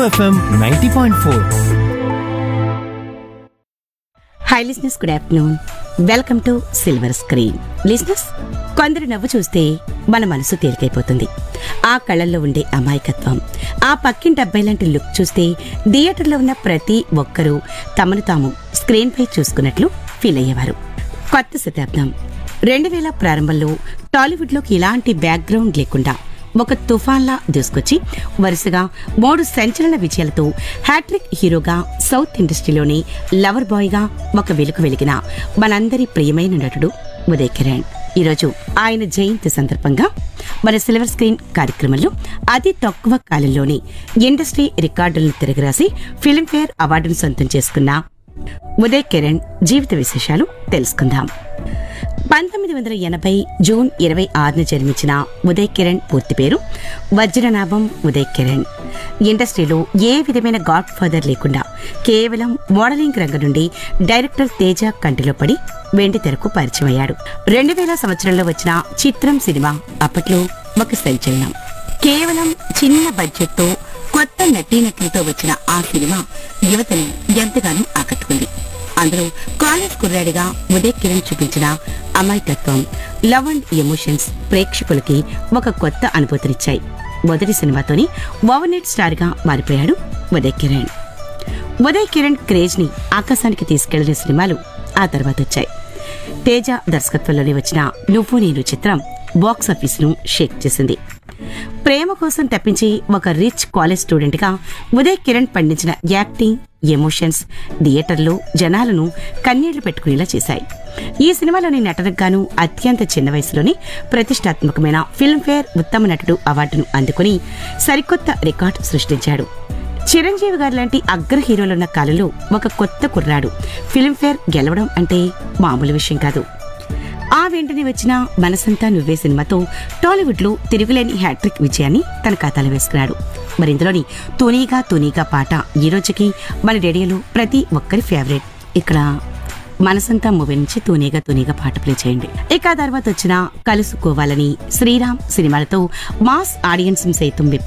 FM ninety point four hi listeners good afternoon welcome to silver screen listeners కొందరు నవ్వు చూస్తే మన మనసు తేలికైపోతుంది ఆ కళ్ళల్లో ఉండే అమాయకత్వం ఆ పక్కింటి అబ్బాయి లాంటి లుక్ చూస్తే థియేటర్లో ఉన్న ప్రతి ఒక్కరూ తమను తాము స్క్రీన్ పై చూసుకున్నట్లు ఫీల్ అయ్యేవారు కొత్త శతాబ్దం రెండు వేల ప్రారంభంలో టాలీవుడ్లోకి ఇలాంటి బ్యాక్గ్రౌండ్ లేకుండా ఒక తుఫాన్లా దూసుకొచ్చి వరుసగా మూడు సంచలన విజయాలతో హ్యాట్రిక్ హీరోగా సౌత్ ఇండస్ట్రీలోని లవర్ బాయ్గా ఒక వెలుగు వెలిగిన మనందరి ప్రియమైన నటుడు ఉదయ్ కిరణ్ ఈరోజు ఆయన జయంతి సందర్భంగా మన సిల్వర్ స్క్రీన్ కార్యక్రమంలో అతి తక్కువ కాలంలోనే ఇండస్ట్రీ రికార్డులను తిరగరాసి ఫిల్మ్ఫేర్ అవార్డును సొంతం చేసుకున్న ఉదయ్ కిరణ్ జీవిత విశేషాలు తెలుసుకుందాం పంతొమ్మిది వందల ఎనభై జూన్ ఇరవై ఆరున జన్మించిన ఉదయ్ కిరణ్ పూర్తి పేరు వజ్రనాభం ఉదయ్ కిరణ్ ఇండస్ట్రీలో ఏ విధమైన గాడ్ ఫాదర్ లేకుండా కేవలం మోడలింగ్ రంగం నుండి డైరెక్టర్ తేజ కంటిలో పడి వెండి తెరకు పరిచయం అయ్యాడు రెండు వేల సంవత్సరంలో వచ్చిన చిత్రం సినిమా అప్పట్లో ఒక సంచలనం కేవలం చిన్న బడ్జెట్తో కొత్త నటీనటులతో వచ్చిన ఆ సినిమా యువతని ఎంతగానో ఆకట్టుకుంది అందులో కాలేజ్ కుర్రాడిగా ఉదయ్ కిరణ్ చూపించిన అమాయకత్వం లవ్ అండ్ ఎమోషన్స్ ప్రేక్షకులకి ఒక కొత్త అనుభూతినిచ్చాయి మొదటి సినిమాతోని ఓవర్నైట్ స్టార్ గా మారిపోయాడు ఉదయ్ కిరణ్ ఉదయ్ కిరణ్ క్రేజ్ ని ఆకాశానికి తీసుకెళ్లిన సినిమాలు ఆ తర్వాత వచ్చాయి తేజ దర్శకత్వంలోనే వచ్చిన నువ్వు నేను చిత్రం బాక్స్ ఆఫీస్ ను షేక్ చేసింది ప్రేమ కోసం తప్పించి ఒక రిచ్ కాలేజ్ స్టూడెంట్ గా ఉదయ్ కిరణ్ పండించిన యాక్టింగ్ ఎమోషన్స్ థియేటర్లో జనాలను కన్నీళ్లు పెట్టుకునేలా చేశాయి ఈ సినిమాలోని నటనకు గాను అత్యంత చిన్న వయసులోని ప్రతిష్టాత్మకమైన ఫిల్మ్ఫేర్ ఉత్తమ నటుడు అవార్డును అందుకుని సరికొత్త రికార్డు సృష్టించాడు చిరంజీవి గారి లాంటి అగ్ర హీరోలున్న కాలంలో ఒక కొత్త కుర్రాడు ఫిల్మ్ఫేర్ గెలవడం అంటే మామూలు విషయం కాదు ఆ వెంటనే వచ్చిన మనసంతా నువ్వే సినిమాతో టాలీవుడ్ లో తిరుగులేని హ్యాట్రిక్ విజయాన్ని తన ఖాతాలో వేసుకున్నాడు మరి ఇందులోని తునీగా తునీగా పాట ఈ రోజుకి మన రేడియోలో ప్రతి ఒక్కరి ఫేవరెట్ ఇక్కడ మనసంతా మూవీ నుంచి తూనీగా తూనీగా పాట ప్లే చేయండి ఇక ఆ తర్వాత వచ్చిన కలుసుకోవాలని శ్రీరామ్ సినిమాలతో మాస్ ఆడియన్స్ సైతం మెప్పించిన